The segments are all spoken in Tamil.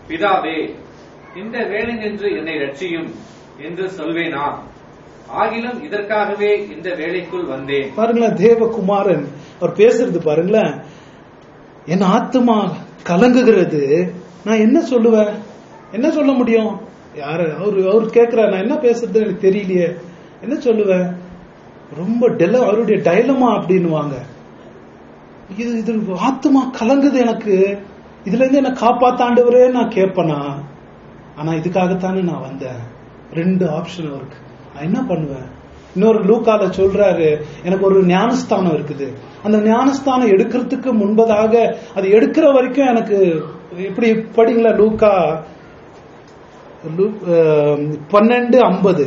பிதாவே இந்த வேலை நின்று என்னை ரட்சியும் என்று சொல்வேனா ஆகிலும் இதற்காகவே இந்த வேலைக்குள் வந்தேன் பாருங்களேன் தேவகுமாரன் அவர் பேசுறது பாருங்களேன் என் ஆத்மா கலங்குகிறது நான் என்ன சொல்லுவேன் என்ன சொல்ல முடியும் யாரு அவரு அவர் கேட்கிறார் நான் என்ன பேசுறது எனக்கு தெரியலையே என்ன சொல்லுவேன் ரொம்ப டெல அவருடைய டைலமா அப்படின்னுவாங்க இது இது ஆத்மா கலங்குது எனக்கு இதுல இருந்து என்ன காப்பாத்தாண்டவரே நான் கேட்பனா ஆனா இதுக்காகத்தானே நான் வந்தேன் ரெண்டு ஆப்ஷன் இருக்கு நான் என்ன பண்ணுவேன் இன்னொரு லூக்கால சொல்றாரு எனக்கு ஒரு ஞானஸ்தானம் இருக்குது அந்த ஞானஸ்தானம் எடுக்கிறதுக்கு முன்பதாக அது எடுக்கிற வரைக்கும் எனக்கு இப்படி படிங்களா லூக்கா லூ- அஹ், பன்னெண்டு ஐம்பது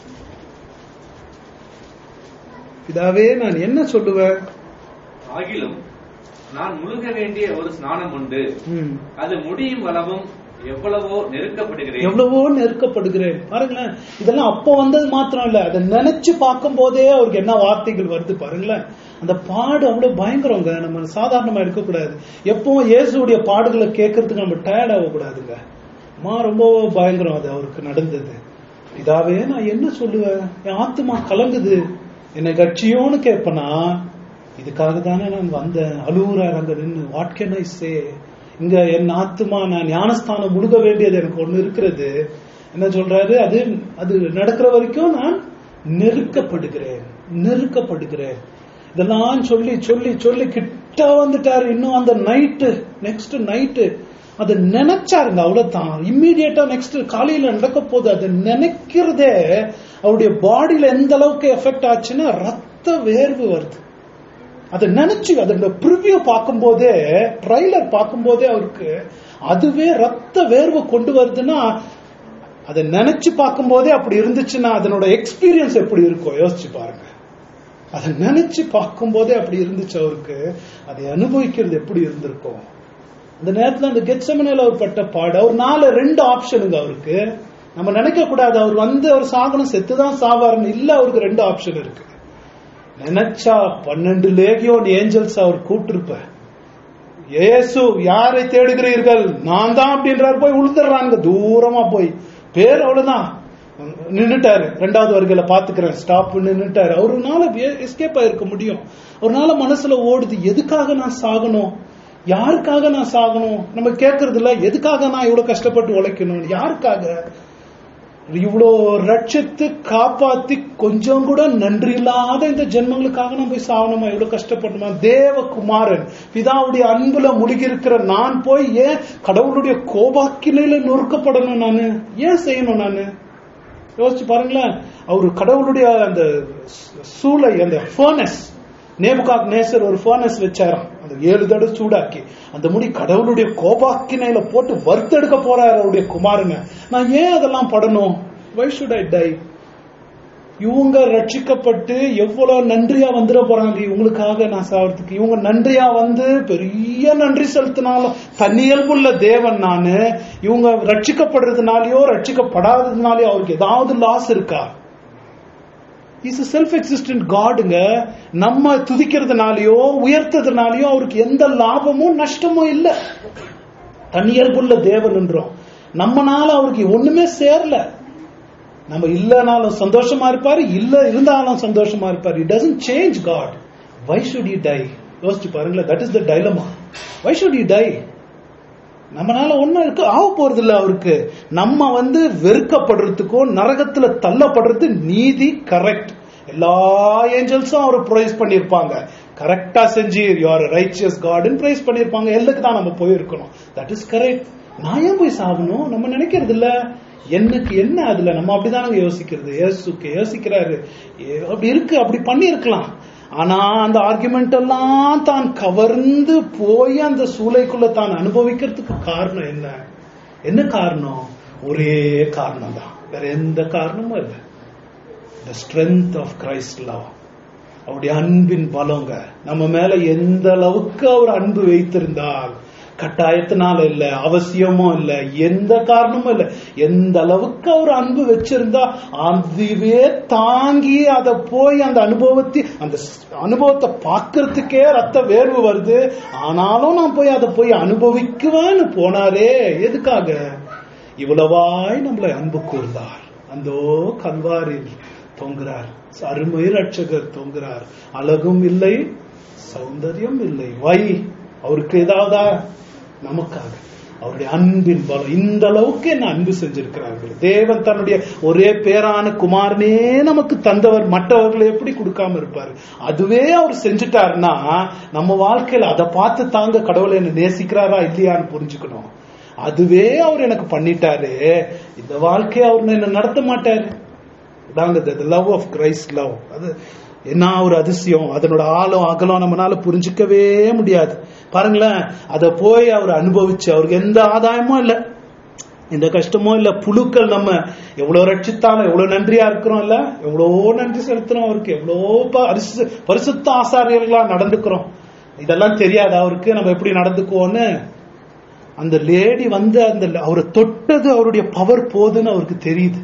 இதாவே நான் என்ன சொல்லுவேன் ஆகிலும் நான் முழுக வேண்டிய ஒரு ஸ்நானம் உண்டு ம். அது முடியும் அளவும் எவ்வளவோ நெருக்கப்படுகிறேன் எவ்வளவோ நெருக்கப்படுகிறேன் பாருங்களேன் இதெல்லாம் அப்போ வந்தது மாத்திரம் இல்ல அதை நினைச்சு பார்க்கும் போதே அவருக்கு என்ன வார்த்தைகள் வருது பாருங்களேன் அந்த பாடு அவ்வளவு பயங்கரங்க நம்ம சாதாரணமா எடுக்கக்கூடாது எப்பவும் இயேசுடைய பாடுகளை கேட்கறதுக்கு நம்ம டயர்ட் ஆகக்கூடாதுங்க அம்மா ரொம்ப பயங்கரம் அது அவருக்கு நடந்தது இதாவே நான் என்ன சொல்லுவேன் என் ஆத்துமா கலங்குது என்னை கட்சியோன்னு கேட்பனா இதுக்காக தானே நான் வந்தேன் அழுகுறார் அங்க நின்று வாட் கேன் ஐ சே இங்க என் ஆத்துமா நான் ஞானஸ்தானம் முழுக வேண்டியது எனக்கு ஒண்ணு இருக்கிறது என்ன சொல்றாரு அது அது நடக்கிற வரைக்கும் நான் நெருக்கப்படுகிறேன் நெருக்கப்படுகிறேன் இதெல்லாம் சொல்லி சொல்லி சொல்லி கிட்ட வந்துட்டாரு இன்னும் அந்த நைட்டு நெக்ஸ்ட் நைட்டு அதை நினைச்சாருங்க அவ்வளவுதான் இம்மீடியட்டா நெக்ஸ்ட் காலையில நடக்க போகுது அதை நினைக்கிறதே அவருடைய பாடியில எந்த அளவுக்கு எஃபெக்ட் ஆச்சுன்னா ரத்த வேர்வு வருது அதை நினைச்சு அதோட ப்ரிவியூ பார்க்கும்போதே ட்ரைலர் பார்க்கும்போதே அவருக்கு அதுவே ரத்த வேர்வை கொண்டு வருதுன்னா அதை நினைச்சு பார்க்கும்போதே அப்படி இருந்துச்சுன்னா அதனோட எக்ஸ்பீரியன்ஸ் எப்படி இருக்கும் யோசிச்சு பாருங்க அதை நினைச்சு பார்க்கும்போதே அப்படி இருந்துச்சு அவருக்கு அதை அனுபவிக்கிறது எப்படி இருந்திருக்கும் அந்த நேரத்துல அந்த கெட்சமனையில அவர் பட்ட பாடு அவர் நாலு ரெண்டு ஆப்ஷனுங்க அவருக்கு நம்ம நினைக்க கூடாது அவர் வந்து அவர் சாகனம் செத்துதான் சாவாருன்னு இல்ல அவருக்கு ரெண்டு ஆப்ஷன் இருக்கு நினைச்சா பன்னெண்டு லேகியோன் ஏஞ்சல்ஸ் அவர் கூட்டிருப்ப இயேசு யாரை தேடுகிறீர்கள் நான் தான் அப்படின்றாரு போய் உளுந்துடுறாங்க தூரமா போய் பேர் அவ்வளவுதான் நின்னுட்டாரு ரெண்டாவது வருகையில பாத்துக்கிறேன் ஸ்டாப் நின்னுட்டாரு அவருனால எஸ்கேப் ஆயிருக்க முடியும் அவருனால மனசுல ஓடுது எதுக்காக நான் சாகணும் யாருக்காக நான் சாகணும் நம்ம கேட்கறது இல்ல எதுக்காக நான் இவ்வளவு கஷ்டப்பட்டு உழைக்கணும் யாருக்காக இவ்வளோ ரட்சித்து காப்பாத்தி கொஞ்சம் கூட நன்றி இல்லாத இந்த ஜென்மங்களுக்காக நான் போய் சாகணுமா இவ்வளவு கஷ்டப்படணுமா தேவகுமாரன் பிதாவுடைய அன்புல முழுகி இருக்கிற நான் போய் ஏன் கடவுளுடைய கோபாக்கினையில நொறுக்கப்படணும் நானு ஏன் செய்யணும் நானு யோசிச்சு பாருங்களேன் அவரு கடவுளுடைய அந்த சூளை அந்த ஃபர்னஸ் நேபுகாக் நேசர் ஒரு ஃபர்னஸ் வச்சாராம் அந்த ஏழு தடவை சூடாக்கி அந்த முடி கடவுளுடைய கோபாக்கினையில போட்டு வறுத்தெடுக்க போறாரு அவருடைய குமாரனை நான் ஏன் அதெல்லாம் படணும் வை ஷுட் ஐ டை இவங்க ரட்சிக்கப்பட்டு எவ்வளவு நன்றியா வந்துட போறாங்க இவங்களுக்காக நான் சாவறதுக்கு இவங்க நன்றியா வந்து பெரிய நன்றி செலுத்தினாலும் தன்னியல்புள்ள தேவன் நானு இவங்க ரட்சிக்கப்படுறதுனாலயோ ரட்சிக்கப்படாததுனாலயோ அவருக்கு ஏதாவது லாஸ் இருக்கா இஸ் செல்ஃப் எக்ஸிஸ்டன்ட் காடுங்க நம்ம துதிக்கிறதுனாலயோ உயர்த்ததுனாலயோ அவருக்கு எந்த லாபமும் நஷ்டமும் இல்ல தன்னியல்புள்ள தேவன் என்றோம் நம்மனால அவருக்கு ஒண்ணுமே சேரல நம்ம இல்லனாலும் சந்தோஷமா இருப்பாரு இல்ல இருந்தாலும் சந்தோஷமா இருப்பாரு it doesn't change God why should you die யோசிச்சு பாருங்களேன் that is the dilemma why should you die நம்மனால ஒண்ணும் இருக்கு ஆக போறது இல்ல அவருக்கு நம்ம வந்து வெறுக்கப்படுறதுக்கும் நரகத்துல தள்ளப்படுறது நீதி கரெக்ட் எல்லா ஏஞ்சல்ஸும் அவர் ப்ரைஸ் பண்ணிருப்பாங்க கரெக்டா செஞ்சு யுவர் ரைச்சியஸ் காட்னு ப்ரைஸ் பண்ணிருப்பாங்க எல்லுக்கு தான் நம்ம போயிருக்கணும் தட் இஸ் கரெக்ட் நான் ஏன் போய் சாகணும் நம்ம நினைக்கிறது இல்ல எனக்கு என்ன அதுல நம்ம அப்படிதானங்க யோசிக்கிறது யோசிக்க யோசிக்கிறாரு ஏ, அப்படி இருக்கு அப்படி பண்ணிருக்கலாம் ஆனா அந்த ஆர்குமெண்ட் எல்லாம் தான் கவர்ந்து போய் அந்த சூளைக்குள்ள தான் அனுபவிக்கிறதுக்கு காரணம் என்ன என்ன காரணம் ஒரே காரணம் தான் வேற எந்த காரணமும் இல்லை the strength of Christ love அவருடைய அன்பின் பலங்க நம்ம மேல எந்த அளவுக்கு அவர் அன்பு வைத்திருந்தால் கட்டாயத்தினால இல்ல அவசியமும் இல்ல எந்த காரணமும் இல்ல எந்த அளவுக்கு அவர் அன்பு வச்சிருந்தா அதுவே தாங்கி அதை போய் அந்த அனுபவத்தை அந்த ஸ்- அனுபவத்தை பார்க்கறதுக்கே ரத்த வேர்வு வருது ஆனாலும் நான் போய் அதை போய் அனுபவிக்குவேன்னு போனாரே எதுக்காக இவ்வளவாய் நம்மளை அன்பு கூர்ந்தார் அந்தோ கல்வாரில் தொங்குறார் அருமை ரட்சகர் தொங்குறார் அழகும் இல்லை சௌந்தரியம் இல்லை வை அவருக்கு ஏதாவதா நமக்காக அவருடைய அன்பின் பலம் இந்த அளவுக்கு என்ன அன்பு செஞ்சிருக்கிறார்கள் தேவன் தன்னுடைய ஒரே பேரான குமாரனே நமக்கு தந்தவர் மற்றவர்களை எப்படி கொடுக்காம இருப்பாரு அதுவே அவர் செஞ்சுட்டாருன்னா நம்ம வாழ்க்கையில அதை பார்த்து தாங்க கடவுளை என்ன நேசிக்கிறாரா இல்லையான்னு புரிஞ்சுக்கணும் அதுவே அவர் எனக்கு பண்ணிட்டாரு இந்த வாழ்க்கையை அவர் என்ன நடத்த மாட்டாரு இதாங்க லவ் ஆஃப் கிரைஸ்ட் லவ் அது என்ன ஒரு அதிசயம் அதனோட ஆழம் அகலம் நம்மளால புரிஞ்சுக்கவே முடியாது பாருங்களேன் அதை போய் அவர் அனுபவிச்சு அவருக்கு எந்த ஆதாயமும் இல்லை எந்த கஷ்டமும் இல்ல புழுக்கள் நம்ம எவ்வளவு ரட்சித்தாலும் எவ்வளவு நன்றியா இருக்கிறோம் இல்ல எவ்வளவோ நன்றி செலுத்துறோம் அவருக்கு எவ்வளவோ ப- அரிசு- பரிசுத்த ஆசாரியர்களா நடந்துக்கிறோம் இதெல்லாம் தெரியாது அவருக்கு நம்ம எப்படி நடந்துக்குவோம்னு அந்த லேடி வந்து அந்த அவரை தொட்டது அவருடைய பவர் போதுன்னு அவருக்கு தெரியுது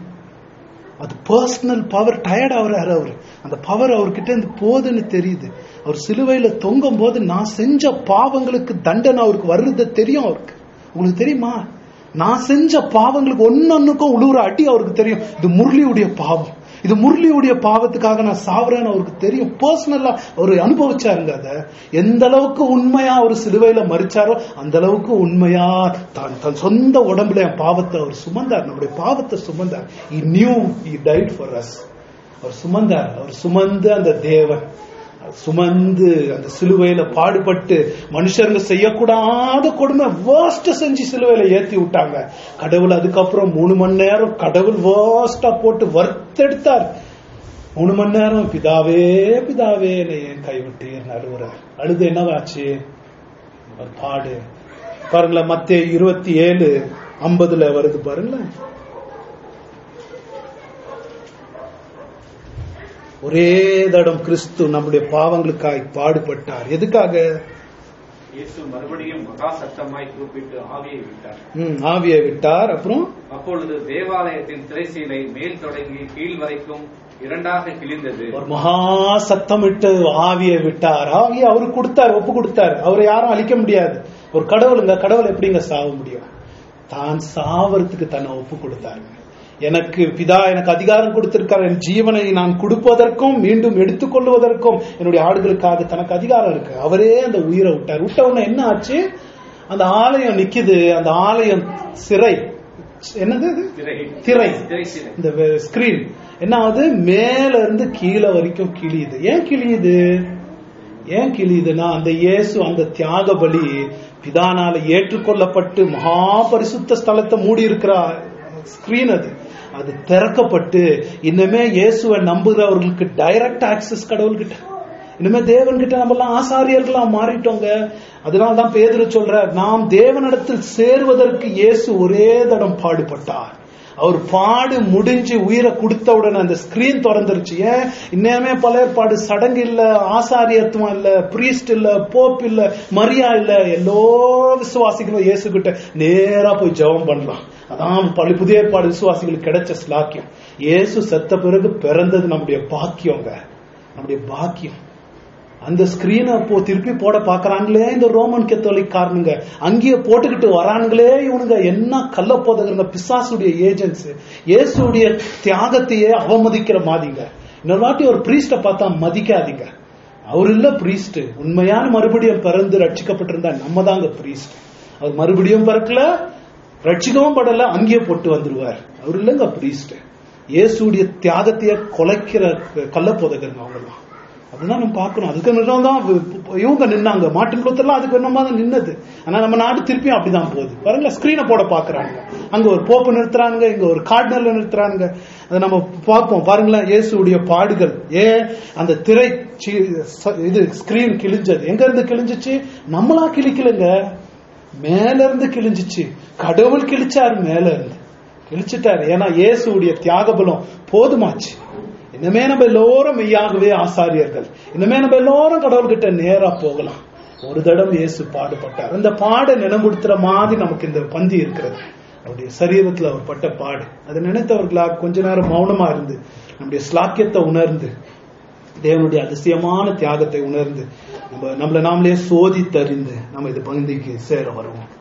அது பர்சனல் பவர் டயர்ட் ஆகுறாரு அவரு அந்த பவர் அவர்கிட்ட இருந்து போதுன்னு தெரியுது அவர் சிலுவையில தொங்கும் போது நான் செஞ்ச பாவங்களுக்கு தண்டனை அவருக்கு வர்றது தெரியும் அவருக்கு உங்களுக்கு தெரியுமா நான் செஞ்ச பாவங்களுக்கு ஒன்னொன்னுக்கும் உழுவுற அடி அவருக்கு தெரியும் இது முரளியுடைய பாவம் இது முரளியுடைய பாவத்துக்காக நான் சாவறேன்னு அவருக்கு தெரியும் பர்சனலா அவர் அனுபவிச்சாருங்க அத எந்த அளவுக்கு உண்மையா அவர் சிலுவையில மறிச்சாரோ அந்த அளவுக்கு உண்மையா தான் தன் சொந்த உடம்புல என் பாவத்தை அவர் சுமந்தார் நம்முடைய பாவத்தை சுமந்தார் he knew he died for us அவர் சுமந்தார் அவர் சுமந்து அந்த தேவன் சுமந்து அந்த சிலுவையில பாடுபட்டு மனுஷருங்க செய்யக்கூடாத கொடுமை வேர்ஸ்ட் செஞ்சு சிலுவையில ஏத்தி விட்டாங்க கடவுள் அதுக்கப்புறம் மூணு மணி நேரம் கடவுள் வேர்ஸ்டா போட்டு வறுத்தெடுத்தார் மூணு மணி நேரம் பிதாவே பிதாவே என்னை ஏன் கைவிட்டீர் அழுவுறார் அழுது என்னவாச்சு அவர் பாடு பாருங்களேன் மத்திய இருபத்தி ஏழு ஐம்பதுல வருது பாருங்களேன் ஒரே தடம் கிறிஸ்து நம்முடைய பாவங்களுக்காய் பாடுபட்டார் எதுக்காக இயேசு மறுபடியும் மகா சத்தமாய் கூப்பிட்டு ஆவியை விட்டார் ம், ஆவியை விட்டார் அப்புறம் அப்பொழுது தேவாலயத்தின் திரைசீலை மேல் தொடங்கி கீழ் வரைக்கும் இரண்டாக கிழிந்தது ஒரு மகா சத்தமிட்டு ஆவியை விட்டார் ஆவியை அவரு கொடுத்தார் ஒப்பு கொடுத்தார் அவரை யாரும் அழிக்க முடியாது ஒரு கடவுளுங்க கடவுள் எப்படிங்க சாவ முடியும் தான் சாவறதுக்கு தன்னை ஒப்பு கொடுத்தாருங்க எனக்கு பிதா எனக்கு அதிகாரம் கொடுத்திருக்கார் என் ஜீவனை நான் கொடுப்பதற்கும் மீண்டும் எடுத்துக்கொள்வதற்கும் என்னுடைய ஆடுகளுக்காக தனக்கு அதிகாரம் இருக்கு அவரே அந்த உயிரை விட்டார் விட்ட உடனே என்ன ஆச்சு அந்த ஆலயம் நிக்குது அந்த ஆலயம் சிறை என்னது அது? திரை திரை திரைசீலை இந்த ஸ்கிரீன் என்ன ஆகுது மேல இருந்து கீழே வரைக்கும் கிழியுது ஏன் கிழியுது ஏன் கிழியுதுன்னா அந்த இயேசு அந்த தியாக பலி பிதானால ஏற்றுக்கொள்ளப்பட்டு மகா பரிசுத்த ஸ்தலத்தை மூடி இருக்கிற ஸ்கிரீன் அது அது திறக்கப்பட்டு இன்னுமே இயேசுவை நம்புகிறவர்களுக்கு டைரக்ட் ஆக்சஸ் கடவுள்கிட்ட இனிமே தேவன் கிட்ட நம்ம எல்லாம் ஆசாரியர்களா மாறிட்டோங்க அதனால தான் பேதுரு சொல்ற நாம் தேவனிடத்தில் சேருவதற்கு இயேசு ஒரே தடம் பாடுபட்டார் அவர் பாடு முடிஞ்சு உயிரை கொடுத்த உடனே அந்த ஸ்கிரீன் திறந்துருச்சு ஏன் இன்னமே பல ஏற்பாடு சடங்கு இல்ல ஆசாரியத்துவம் இல்ல பிரீஸ்ட் இல்ல போப் இல்ல மரியா இல்ல எல்லோ விசுவாசிகளும் இயேசு கிட்ட நேரா போய் ஜெபம் பண்ணலாம் அதான் பள்ளி புதிய ஏற்பாடு விசுவாசிகளுக்கு கிடைச்ச ஸ்லாக்கியம் இயேசு செத்த பிறகு பிறந்தது நம்முடைய பாக்கியங்க நம்முடைய பாக்கியம் அந்த ஸ்கிரீனை போ திருப்பி போட பாக்குறாங்களே இந்த ரோமன் கத்தோலிக் காரணங்க அங்கேயே போட்டுக்கிட்டு வரானுங்களே இவனுங்க என்ன கள்ள போதகருங்க பிசாசுடைய ஏஜென்ட்ஸ் இயேசுடைய தியாகத்தையே அவமதிக்கிற மாதிரிங்க இன்னொரு வாட்டி ஒரு பிரீஸ்ட பார்த்தா மதிக்காதீங்க அவர் இல்ல பிரீஸ்ட் உண்மையான மறுபடியும் பிறந்து ரட்சிக்கப்பட்டிருந்தா நம்ம தாங்க பிரீஸ்ட் அவர் மறுபடியும் பிறக்கல ரட்சிக்கவும் படல அங்கேயே போட்டு வந்துருவார் அவர் இல்லைங்க பிரீஸ்ட் இயேசுடைய தியாகத்தையே கொலைக்கிற கள்ள போதகருங்க அவங்கெல்லாம் அதுதான் நம்ம பார்க்கணும் அதுக்கு நிறம் தான் இவங்க நின்னாங்க மார்ட்டின் லூத்தர்லாம் அதுக்கு என்னமா தான் நின்னது ஆனா நம்ம நாடு திருப்பியும் அப்படிதான் போகுது பாருங்க ஸ்கிரீனை போட பாக்குறாங்க அங்க ஒரு போப்பு நிறுத்துறாங்க இங்க ஒரு கார்டினல் நிறுத்துறாங்க அதை நம்ம பார்ப்போம் பாருங்களேன் இயேசுடைய பாடுகள் ஏன் அந்த திரை சி- ச- இது ஸ்கிரீன் கிழிஞ்சது எங்க இருந்து கிழிஞ்சிச்சு நம்மளா கிழிக்கலங்க மேல இருந்து கிழிஞ்சிச்சு கடவுள் கிழிச்சாரு மேல இருந்து கிழிச்சிட்டாரு ஏன்னா இயேசுடைய தியாக பலம் போதுமாச்சு இனிமே நம்ம எல்லோரும் மெய்யாகவே ஆசாரியர்கள் இனிமே நம்ம எல்லோரும் கடவுள்கிட்ட நேரா போகலாம் ஒரு தடவை இயேசு பாடுபட்டார் அந்த பாட நினைவுறுத்துற மாதிரி நமக்கு இந்த பந்தி இருக்கிறது அவருடைய சரீரத்துல அவர் பட்ட பாடு அதை நினைத்தவர்களா கொஞ்ச நேரம் மௌனமா இருந்து நம்முடைய ஸ்லாக்கியத்தை உணர்ந்து தேவனுடைய அதிசயமான தியாகத்தை உணர்ந்து நம்ம நம்மளை நாமளே சோதித்தறிந்து நம்ம இது பந்திக்கு சேர வருவோம்